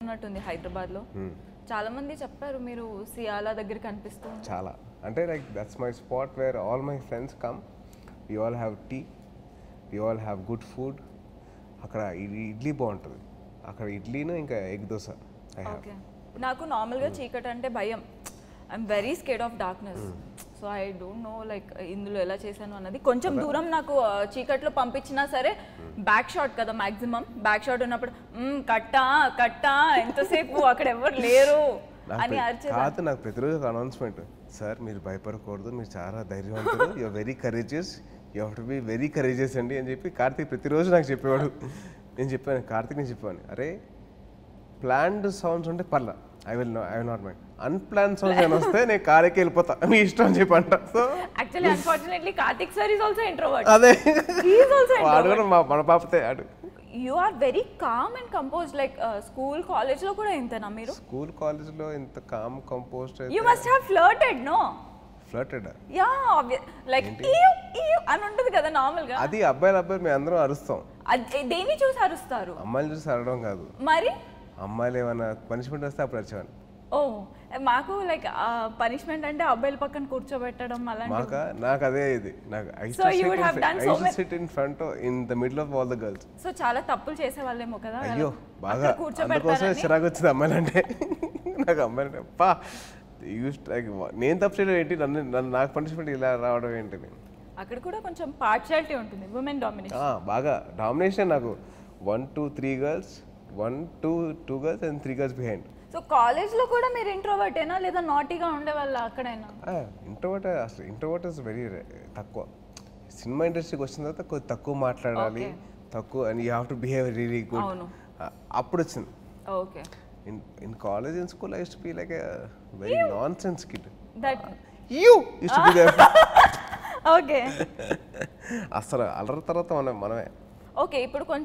ఉన్నట్టుంది హైదరాబాద్ లో చాలా మంది చెప్పారు మీరు సియాలా దగ్గర కనిపిస్తూ ఉంటారు. చాలా అంటే like that's my spot where all my friends come we all have tea we all have good food అక్కడ ఇడ్లీ ఇడ్లీ బాగుంటుంది అక్కడ ఇడ్లీను ఇంకా egg dosa I have okay నాకు నార్మల్గా చీకటి అంటే భయం I'm very scared of darkness so I don't know like ఇందులో ఎలా చేశాను అన్నది కొంచెం దూరం నాకు ఆ, చీకట్లో పంపించినా సరే బ్యాక్ షాట్ కదా మాక్సిమం బ్యాక్ షాట్ ఉన్నప్పుడు "మ్మ్, కట్టా కట్టా ఎంతసేపు అక్కడ ఎవరు లేరు నాకు అని ప్ర- అరిచే కాదు నాకు ప్రతిరోజు ఒక అనౌన్స్మెంట్ సార్ మీరు భయపడకూడదు మీరు చాలా ధైర్యవంతులు you very courageous you have to be very courageous అండి అని చెప్పి కార్తీక్ ప్రతిరోజు నాకు చెప్పేవాడు నేను చెప్పాను కార్తీక్ నేను చెప్పాను అరే ప్లాన్డ్ సౌండ్స్ ఉంటే పర్లా I will I will not mind unplanned sounds అని వస్తే నేను కారుకి వెళ్ళిపోతా మీ ఇష్టం అని చెప్పి అంట so actually unfortunately Karthik sir is also introvert అదే ఈజ్ ఆల్సో వాడు కూడా మా మన పాపతే ఆడు you are very calm and compose like school college లో కూడా ఇంతేనా మీరు స్కూల్ కాలేజ్లో ఇంత calm composed you must have flirted no flirted yeah like అని ఉంటుంది కదా నార్మల్ గా అది అబ్బాయిలు అబ్బాయిలు మేము అందరం అరుస్తాం అది దేన్ని చూసి అరుస్తారు అమ్మాయిలు చూసి అరవడం కాదు మరి అమ్మాయిలు ఏమైనా పనిష్మెంట్ వస్తే అప్పుడు వచ్చేవాడిని ఓ మాకు లైక్ పనిష్మెంట్ అంటే అబ్బాయిల పక్కన కూర్చోబెట్టడం అలాంటి మాక నాకు అదే ఇది నాకు I So you would have done so many- sit in front in the middle of all the girls so చాలా తప్పులు చేసే వాళ్ళేమో కదా అయ్యో బాగా అక్కడ అందుకోసమే కూర్చోబెడతారని చిరాకు వచ్చింది అమ్మాయిలంటే నాకు అమ్మాయిలంటే పా యూస్ లైక్ నేను తప్పు చేయడం ఏంటి నన్ను నన్ను నాకు పనిష్మెంట్ ఇలా రావడం ఏంటి నేను అక్కడ కూడా కొంచెం పార్షియాలిటీ ఉంటుంది ఉమెన్ డామినేషన్ ఆ, బాగా డామినేషన్ నాకు one two three girls one two two girls and three girls behind so college లో కూడా మీరు ఇంట్రోవర్టేనా లేదా నాటీగా ఉండే వాళ్ళ అక్కడైనా ఇంట్రోవర్ట్ అసలు ఇంట్రోవర్ట్ ఇస్ వెరీ తక్కువ సినిమా ఇండస్ట్రీకి వచ్చిన తర్వాత కొద్ది తక్కువ మాట్లాడాలి తక్కువ and you have to behave really good అవును. అప్పుడు వచ్చింది okay in in college in school I to be like very non sense kid that you to be there okay అసలు అలర తర్వాత మనం మనమే ఓకే ఇప్పుడు కొంచెం